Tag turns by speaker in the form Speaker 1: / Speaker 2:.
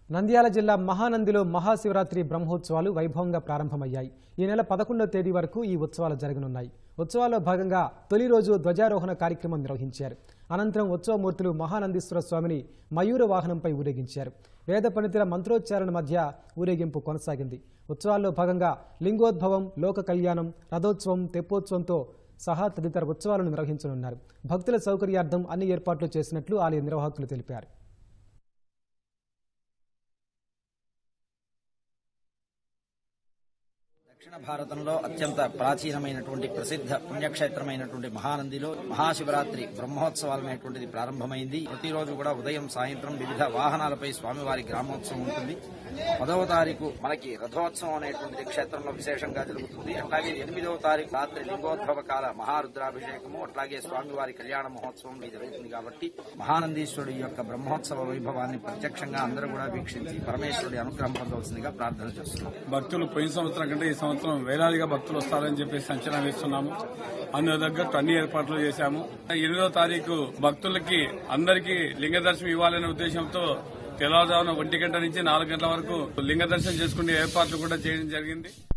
Speaker 1: నంద్యాల జిల్లా మహానందిలో మహాశివరాత్రి బ్రహ్మోత్సవాలు వైభవంగా ప్రారంభమయ్యాయి ఈ నెల పదకొండవ తేదీ వరకు ఈ ఉత్సవాలు జరగనున్నాయి ఉత్సవాల్లో భాగంగా తొలి రోజు ధ్వజారోహణ కార్యక్రమం నిర్వహించారు అనంతరం ఉత్సవమూర్తులు మహానందీశ్వర స్వామిని మయూర వాహనంపై ఊరేగించారు వేద పండితుల మంత్రోచ్చారణ మధ్య ఊరేగింపు కొనసాగింది ఉత్సవాల్లో భాగంగా లింగోద్భవం లోక కళ్యాణం రథోత్సవం తెప్పోత్సవంతో సహా తదితర ఉత్సవాలను నిర్వహించనున్నారు భక్తుల సౌకర్యార్థం అన్ని ఏర్పాట్లు చేసినట్లు ఆలయ నిర్వాహకులు తెలిపారు
Speaker 2: దక్షిణ భారతంలో అత్యంత ప్రాచీనమైనటువంటి ప్రసిద్ధ పుణ్యక్షేత్రమైనటువంటి మహానందిలో మహాశివరాత్రి బ్రహ్మోత్సవాలు అనేటువంటిది ప్రారంభమైంది ప్రతిరోజు కూడా ఉదయం సాయంత్రం వివిధ వాహనాలపై స్వామివారి గ్రామోత్సవం ఉంటుంది పదవ తారీఖు మనకి రథోత్సవం అనేటువంటిది క్షేత్రంలో విశేషంగా జరుగుతుంది అట్లాగే ఎనిమిదవ తారీఖు రాత్రి లింగోద్భవ కాల మహారుద్రాభిషేకము అట్లాగే స్వామివారి కళ్యాణ మహోత్సవం ఇది జరుగుతుంది కాబట్టి మహానందీశ్వరుడి యొక్క బ్రహ్మోత్సవ వైభవాన్ని ప్రత్యక్షంగా అందరూ కూడా వీక్షించి పరమేశ్వరుడి అనుగ్రహం పొందవలసిందిగా ప్రార్థన చేస్తున్నాం
Speaker 3: భక్తులు పోయిన సంవత్సరం కంటే ఈ సంవత్సరం వేలాదిగా భక్తులు వస్తారని చెప్పేసి అంచనా వేస్తున్నాము అందులో తగ్గట్టు అన్ని ఏర్పాట్లు చేశాము ఎనిమిదో తారీఖు భక్తులకి అందరికీ లింగ దర్శనం ఇవ్వాలనే ఉద్దేశంతో తెల్లవారుజామున ఒంటి గంట నుంచి నాలుగు గంటల వరకు లింగ దర్శనం చేసుకునే ఏర్పాట్లు కూడా చేయడం జరిగింది